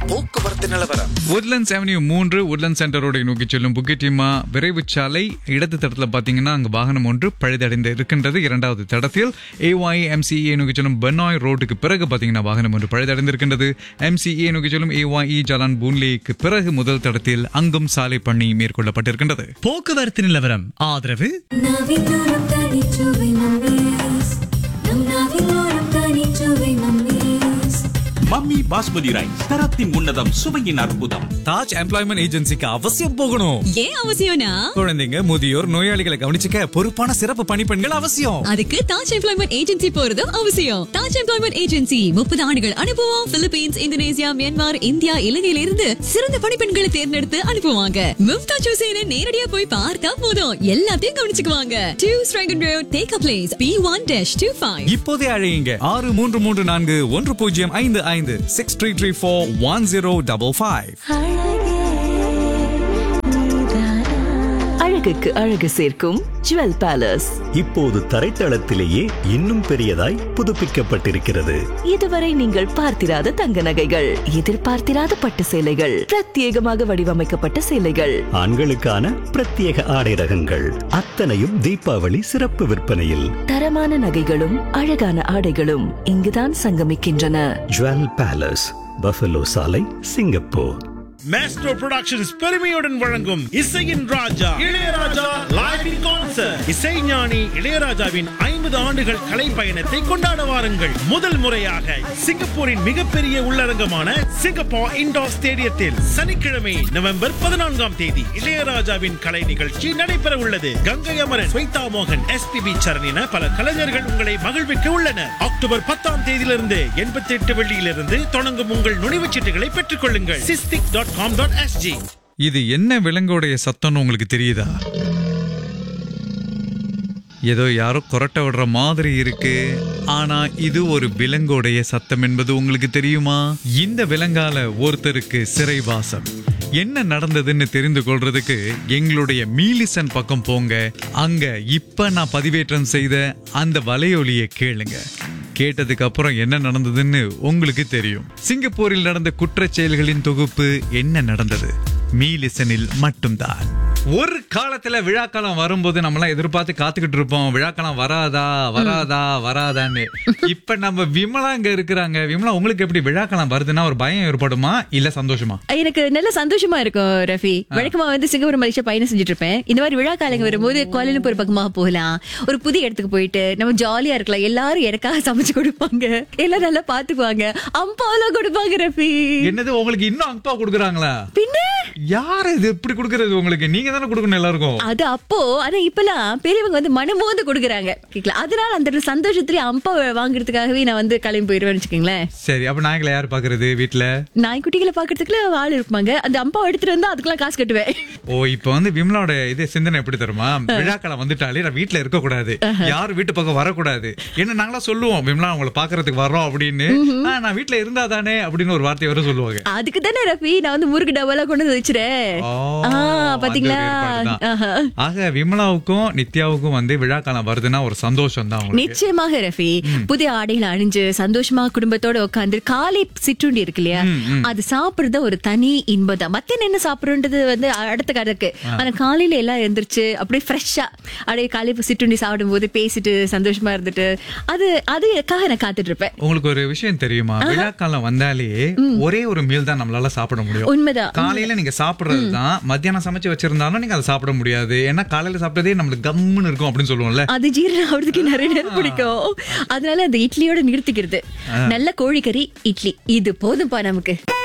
போக்குவரத்து நிலவரம் Woodlands avenue மூன்று உட்லண்ட் சென்டரோட நோக்கி செல்லும் புக்கிட்டிமா விரைவு சாலை இடது தடத்தில் பார்த்தீங்கன்னா அங்கு வாகனம் ஒன்று பழுதடைந்து இருக்கின்றது இரண்டாவது தடத்தில் ஏஒய் எம்சிஏ நோக்கி செல்லும் பெனாய் ரோட்டுக்கு பிறகு பார்த்தீங்கன்னா வாகனம் ஒன்று பழுதடைந்திருக்கின்றது எம்சிஏ நோக்கி செல்லும் ஏஒய் ஜலான் பூன்லேக்கு பிறகு முதல் தடத்தில் அங்கும் சாலை பணி மேற்கொள்ளப்பட்டிருக்கின்றது போக்குவரத்து நிலவரம் ஆதரவு நாவிலோரம் தனிச்சுவை மம்மீஸ் நம் நாவிலோரம் தனிச்சுவை மம்மீஸ் மம்மி பாஸ்மதி ரைஸ் தரத்தின் உன்னதம் சுவையின் அற்புதம் தாஜ் எம்ப்ளாய்மெண்ட் ஏஜென்சிக்கு அவசியம் போகணும் ஏன் அவசியம்னா குழந்தைங்க முதியோர் நோயாளிகளை கவனிச்சுக்க பொறுப்பான சிறப்பு பணிப்பெண்கள் அவசியம் அதுக்கு தாஜ் எம்ப்ளாய்மெண்ட் ஏஜென்சி போறதும் அவசியம் தாஜ் எம்ப்ளாய்மெண்ட் ஏஜென்சி முப்பது ஆண்டுகள் அனுபவம் பிலிப்பீன்ஸ் இந்தோனேசியா மியான்மர் இந்தியா இலங்கையில இருந்து சிறந்த பணிப்பெண்களை தேர்ந்தெடுத்து அனுப்புவாங்க மும்தாஜ் ஹுசேனை நேரடியா போய் பார்த்தா போதும் எல்லாத்தையும் கவனிச்சுக்குவாங்க டூ ஸ்ட்ரைகன் road take a place B one dash two five இப்போதே அழையுங்க ஆறு மூன்று மூன்று நான்கு ஒன்று பூஜ்ஜியம் ஐந்து ஐந்து six three three four one zero double five அழகுக்கு அழகு சேர்க்கும் ஜுவல் பேலஸ் இப்போது தரைத்தளத்திலேயே இன்னும் பெரியதாய் புதுப்பிக்கப்பட்டிருக்கிறது இதுவரை நீங்கள் பார்த்திராத தங்க நகைகள் எதிர்பார்த்திராத பட்டு சேலைகள் பிரத்யேகமாக வடிவமைக்கப்பட்ட சேலைகள் ஆண்களுக்கான பிரத்யேக ஆடை ரகங்கள் அத்தனையும் தீபாவளி சிறப்பு விற்பனையில் தரமான நகைகளும் அழகான ஆடைகளும் இங்குதான் சங்கமிக்கின்றன ஜுவல் பேலஸ் பஃபலோ சாலை சிங்கப்பூர் மேஸ்ட்ரோ புரொடக்ஷன்ஸ் பெருமையுடன் வழங்கும் இசையின் Raja Ilaiyaraaja live in concert இசைஞானி இளையராஜாவின் ஐம்பது ஆண்டுகள் கலை பயணத்தை கொண்டாட வாருங்கள் முதல் முறையாக சிங்கப்பூரின் மிகப்பெரிய உள்ளரங்கமான சிங்கப்பூர் இண்டோர் ஸ்டேடியத்தில் சனிக்கிழமை நவம்பர் பதினான்காம் தேதி இளையராஜாவின் கலை நிகழ்ச்சி நடைபெற உள்ளது கங்கை அமரன் ஸ்வைதா மோகன் எஸ்பிபி சரண் என பல கலைஞர்கள் உங்களை மகிழ்விக்க உள்ளனர் அக்டோபர் பத்தாம் தேதியிலிருந்து எண்பத்தி எட்டு வெள்ளியிலிருந்து தொடங்கும் உங்கள் நுழைவுச் சீட்டுகளை பெற்றுக் கொள்ளுங்கள் Sistic dot com dot SG இது என்ன விலங்கோடைய சத்தம்னு உங்களுக்கு தெரியுதா ஏதோ யாரோ கொரட்டை விடுற மாதிரி இருக்கு ஆனா இது ஒரு விலங்கோடைய சத்தம் என்பது உங்களுக்கு தெரியுமா இந்த விலங்கால ஒருத்தருக்கு சிறைவாசம் என்ன நடந்ததுன்னு தெரிந்து கொள்றதுக்கு எங்களுடைய மீலிசன் பக்கம் போங்க அங்க இப்ப நான் பதிவேற்றம் செய்த அந்த வலையொலியை கேளுங்க கேட்டதுக்கு அப்புறம் என்ன நடந்ததுன்னு உங்களுக்கு தெரியும் சிங்கப்பூரில் நடந்த குற்றச் செயல்களின் தொகுப்பு என்ன நடந்தது மீலிசனில் மட்டும்தான் ஒரு காலத்துல விழாக்காலம் வரும்போது நம்மலாம் எதிர்பார்த்து காத்துக்கிட்டு இருப்போம் விழாக்காலம் வராதா வராதா வராதான்னு இப்ப நம்ம விமலா இங்க இருக்கிறாங்க விமலா உங்களுக்கு எப்படி விழாக்காலம் வருதுன்னா ஒரு பயம் ஏற்படுமா இல்ல சந்தோஷமா எனக்கு நல்ல சந்தோஷமா இருக்கும் ரஃபி வழக்கமா வந்து சிங்கப்பூர் மலேசியா பயணம் செஞ்சுட்டு இருப்பேன் இந்த மாதிரி விழா காலங்க வரும்போது கோலம்பூர் பக்கமா போகலாம் ஒரு புதிய இடத்துக்கு போயிட்டு நம்ம ஜாலியா இருக்கலாம் எல்லாரும் எனக்காக சமைச்சு கொடுப்பாங்க எல்லாம் நல்லா பாத்துக்குவாங்க அம்பாலாம் கொடுப்பாங்க ரஃபி என்னது உங்களுக்கு இன்னும் அங்கப்பா கொடுக்குறாங்களா பின்ன யார் இது இப்படி கொடுக்கறது உங்களுக்கு நீங்க தானே கொடுக்கணும் எல்லாருக்கும் அது அப்போ ஆனா இப்பெல்லாம் பெரியவங்க வந்து மனமோந்து கொடுக்குறாங்க கேக்கலாம் அதனால அந்த சந்தோஷத்துல அம்பா வாங்குறதுக்காகவே நான் வந்து கிளம்பி போயிருவேன்னு வச்சுக்கோங்களேன் சரி அப்ப நாய்களை யார் பாக்குறது வீட்டுல நாய்க்குட்டிகளை பாக்குறதுக்குள்ள ஆள் இருப்பாங்க அந்த அம்பா எடுத்துட்டு வந்தா அதுக்கெல்லாம் காசு கட்டுவேன் ஓ இப்ப வந்து விமலாவோட இது சிந்தனை எப்படி தருமா விழாக்காலம் வந்துட்டாலே நான் வீட்டுல இருக்க கூடாது யாரும் வீட்டு பக்கம் வரக்கூடாது என்ன நாங்களா சொல்லுவோம் விமலா உங்களை பாக்குறதுக்கு வர்றோம் அப்படின்னு "ஆ, நான் வீட்டுல இருந்தா தானே அப்படின்னு ஒரு வார்த்தை வர சொல்லுவாங்க அதுக்கு தானே ரஃபி நான் வந்து முறுக்கு டவெல்லாம் கொண்டு வந்து வச்சிரேன் ஓ, ஆ, பாத்தீங்களா அது ஒரு ஏற்பாடுதான். ஆஹா. ஆக விமலாவுக்கும் நித்யாவுக்கும் வந்து விழாக்காலம் வருதுன்னா ஒரு சந்தோஷம் தான் உங்களுக்கு நிச்சயமாக ரஃபி புதிய ஆடைகளை அணிஞ்சு சந்தோஷமா குடும்பத்தோட உட்காந்து காலை சிற்றுண்டி இருக்கு இல்லையா அது சாப்பிடுறது ஒரு தனி இன்பம் தான் மத்திய என்ன சாப்பிடுறது வந்து அடுத்த கணக்கு ஆனா காலையில எல்லாம் எழுந்திருச்சு அப்படியே ஃப்ரெஷ்ஷா அப்படியே காலை சிற்றுண்டி சாப்பிடும் போது பேசிட்டு சந்தோஷமா இருந்துட்டு அது அதுக்காக நான் காத்துட்டு இருப்பேன் உங்களுக்கு ஒரு விஷயம் தெரியுமா விழாக்காலம் வந்தாலே ஒரே ஒரு மீல் தான் நம்மளால சாப்பிட முடியும் உண்மைதான் காலையில நீங்க சாப்பிடுறது தான் மத்தியானம் சமைச்சு வச்சிருந்தாலும் நீங்க அதை சாப்பிட முடியாது ஏன்னா காலையில சாப்பிட்டதே நம்மளுக்கு கம்முன்னு இருக்கும் அப்படின்னு சொல்லுவோம்ல அது ஜீரணம் ஆகுறதுக்கு நிறைய நேரம் பிடிக்கும் அதனால அந்த இட்லியோட நிறுத்திக்கிறது நல்ல கோழிக்கறி இட்லி இது போதும்பா நமக்கு